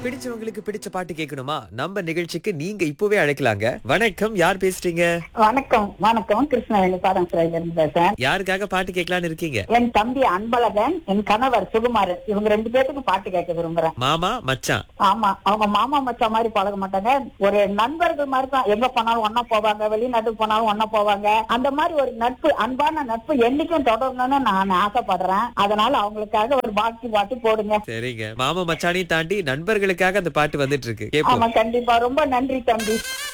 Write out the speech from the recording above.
பிடிச்சவங்களுக்கு பிடிச்ச பாட்டு கேட்கணுமா நம்ம நிகழ்ச்சிக்கு நீங்க இப்பவே அழைக்கலாங்க வணக்கம் யார் பேசுறீங்க வணக்கம் வணக்கம் கிருஷ்ணவேணி பாடம் சிறையில இருந்து பேசுறேன் யாருக்காக பாட்டு கேட்கலான்னு இருக்கீங்க என் தம்பி அன்பழகன் என் கணவர் சுகுமாரன் இவங்க ரெண்டு பேத்துக்கும் பாட்டு கேட்க விரும்புறேன் மாமா மச்சான் ஆமா அவங்க மாமா மச்சான் மாதிரி பழக மாட்டாங்க ஒரு நண்பர்கள் மாதிரி தான் எங்க போனாலும் ஒன்னா போவாங்க வெளிநாட்டுக்கு போனாலும் ஒன்னா போவாங்க அந்த மாதிரி ஒரு நட்பு அன்பான நட்பு என்னைக்கும் தொடரணும்னு நான் ஆசைப்படுறேன் அதனால அவங்களுக்காக ஒரு பாட்டு பாட்டு போடுங்க சரிங்க மாமா மச்சானையும் தாண்டி நண்பர்களுக்காக அந்த பாட்டு வந்துட்டு இருக்கு கேப்போம் ஆமா கண்டிப்பா ரொம்ப நன்றி தம்பி